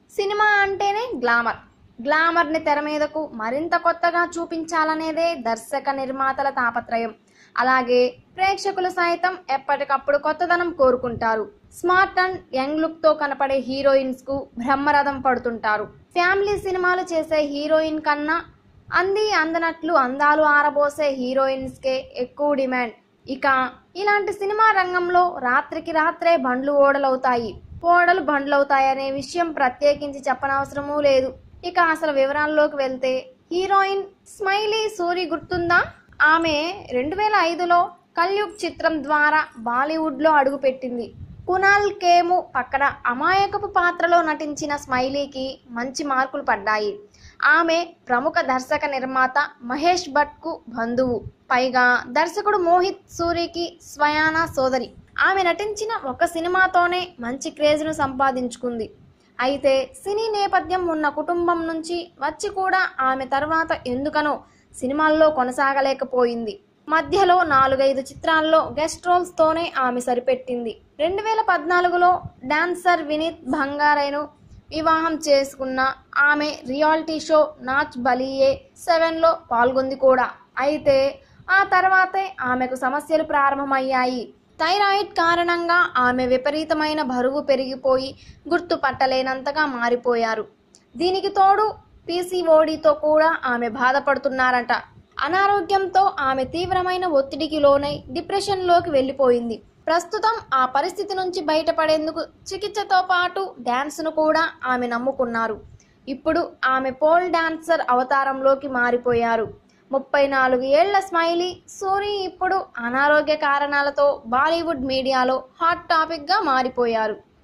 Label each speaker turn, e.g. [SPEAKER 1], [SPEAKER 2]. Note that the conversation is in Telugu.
[SPEAKER 1] సినిమా అంటేనే గ్లామర్ గ్లామర్ని తెర మీదకు మరింత కొత్తగా చూపించాలనేదే దర్శక నిర్మాతల తాపత్రయం అలాగే ప్రేక్షకులు సైతం ఎప్పటికప్పుడు కొత్తదనం కోరుకుంటారు స్మార్ట్ అండ్ యంగ్ లుక్ తో కనపడే హీరోయిన్స్ కు బ్రహ్మరథం పడుతుంటారు ఫ్యామిలీ సినిమాలు చేసే హీరోయిన్ కన్నా అంది అందనట్లు అందాలు ఆరబోసే హీరోయిన్స్కే ఎక్కువ డిమాండ్ ఇక ఇలాంటి సినిమా రంగంలో రాత్రికి రాత్రే బండ్లు ఓడలవుతాయి ఓడలు బండ్లవుతాయనే విషయం ప్రత్యేకించి చెప్పనవసరమూ లేదు ఇక అసలు వివరాల్లోకి వెళ్తే హీరోయిన్ స్మైలీ సూరి గుర్తుందా ఆమె రెండు వేల ఐదులో కల్యుగ్ చిత్రం ద్వారా బాలీవుడ్లో అడుగుపెట్టింది కునాల్ కేము పక్కన అమాయకపు పాత్రలో నటించిన స్మైలీకి మంచి మార్కులు పడ్డాయి ఆమె ప్రముఖ దర్శక నిర్మాత మహేష్ భట్కు బంధువు పైగా దర్శకుడు మోహిత్ సూరికి స్వయానా సోదరి ఆమె నటించిన ఒక సినిమాతోనే మంచి క్రేజ్ను సంపాదించుకుంది అయితే సినీ నేపథ్యం ఉన్న కుటుంబం నుంచి వచ్చి కూడా ఆమె తర్వాత ఎందుకనో సినిమాల్లో కొనసాగలేకపోయింది మధ్యలో నాలుగైదు చిత్రాల్లో గెస్ట్ రోల్స్ తోనే ఆమె సరిపెట్టింది రెండు వేల పద్నాలుగులో డాన్సర్ వినీత్ బంగారైను వివాహం చేసుకున్న ఆమె రియాలిటీ షో నాచ్ బలియే సెవెన్లో పాల్గొంది కూడా అయితే ఆ తర్వాతే ఆమెకు సమస్యలు ప్రారంభమయ్యాయి థైరాయిడ్ కారణంగా ఆమె విపరీతమైన బరువు పెరిగిపోయి గుర్తుపట్టలేనంతగా మారిపోయారు దీనికి తోడు పీసీఓడితో కూడా ఆమె బాధపడుతున్నారట అనారోగ్యంతో ఆమె తీవ్రమైన ఒత్తిడికి లోనై డిప్రెషన్లోకి వెళ్ళిపోయింది ప్రస్తుతం ఆ పరిస్థితి నుంచి బయటపడేందుకు చికిత్సతో పాటు డ్యాన్స్ను కూడా ఆమె నమ్ముకున్నారు ఇప్పుడు ఆమె పోల్ డాన్సర్ అవతారంలోకి మారిపోయారు ముప్పై నాలుగు ఏళ్ల స్మైలీ సూరి ఇప్పుడు అనారోగ్య కారణాలతో బాలీవుడ్ మీడియాలో హాట్ టాపిక్గా మారిపోయారు